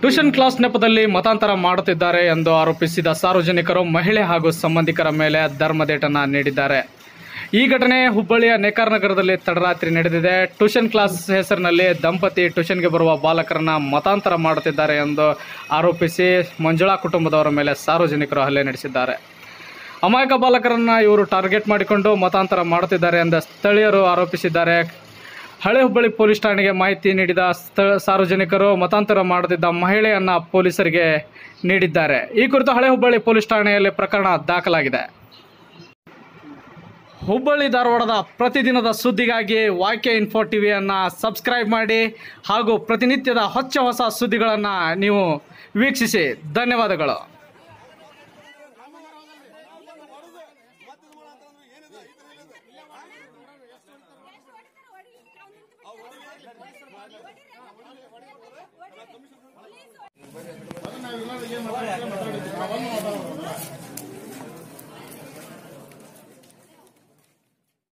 tuition class ನೆಪದಲ್ಲಿ ಮತಾಂತರ ಮಾಡುತ್ತಿದ್ದಾರೆ ಎಂದು ಆರೋಪಿಸಿದ ಸಾರ್ವಜನಿಕರು ಮಹಿಳೆ ಹಾಗೂ ಸಂಬಂಧಿಕರ ಮೇಲೆ ಧರ್ಮದೇಟನ ನೀಡಿದ್ದಾರೆ ಈ ಘಟನೆ ಹುಬ್ಬಳ್ಳಿಯ ನೇಕಾರ ನಗರದಲ್ಲಿ ತಡರಾತ್ರಿ ನಡೆದಿದೆ ಟ್ಯೂಷನ್ ಕ್ಲಾಸ್ ಹೆಸರಿನಲ್ಲಿ ದಂಪತಿ ಟ್ಯೂಷನ್ಗೆ ಬರುವ ಬಾಲಕರನ್ನ ಮತಾಂತರ ಮಾಡುತ್ತಿದ್ದಾರೆ ಎಂದು ಆರೋಪಿಸಿ ಮಂಜುಳಾ ಕುಟುಂಬದವರ ಮೇಲೆ ಸಾರ್ವಜನಿಕರು ಹಲ್ಲೆ ನಡೆಸಿದ್ದಾರೆ ಅಮಾಯಕ ಬಾಲಕರನ್ನ ಇವರು ಟಾರ್ಗೆಟ್ ಮಾಡಿಕೊಂಡು ಮತಾಂತರ ಮಾಡುತ್ತಿದ್ದಾರೆ ಎಂದು ಸ್ಥಳೀಯರು ಆರೋಪಿಸಿದ್ದಾರೆ ಹಳೆ ಹುಬ್ಬಳ್ಳಿ ಪೊಲೀಸ್ ಠಾಣೆಗೆ ಮಾಹಿತಿ ನೀಡಿದ ಸ್ಥಳ ಸಾರ್ವಜನಿಕರು ಮತಾಂತರ ಮಾಡುತ್ತಿದ್ದ ಮಹಿಳೆಯನ್ನ ಪೊಲೀಸರಿಗೆ ನೀಡಿದ್ದಾರೆ ಈ ಕುರಿತು ಹಳೆ ಹುಬ್ಬಳ್ಳಿ ಪೊಲೀಸ್ ಠಾಣೆಯಲ್ಲಿ ಪ್ರಕರಣ ದಾಖಲಾಗಿದೆ ಹುಬ್ಬಳ್ಳಿ ಧಾರವಾಡದ ಪ್ರತಿದಿನದ ಸುದ್ದಿಗಾಗಿ ವಾಕ್ಯ ಇನ್ಫೋ ಟಿವಿಯನ್ನು ಸಬ್ಸ್ಕ್ರೈಬ್ ಮಾಡಿ ಹಾಗೂ ಪ್ರತಿನಿತ್ಯದ ಹೊಚ್ಚ ಹೊಸ ಸುದ್ದಿಗಳನ್ನು ನೀವು ವೀಕ್ಷಿಸಿ ಧನ್ಯವಾದಗಳು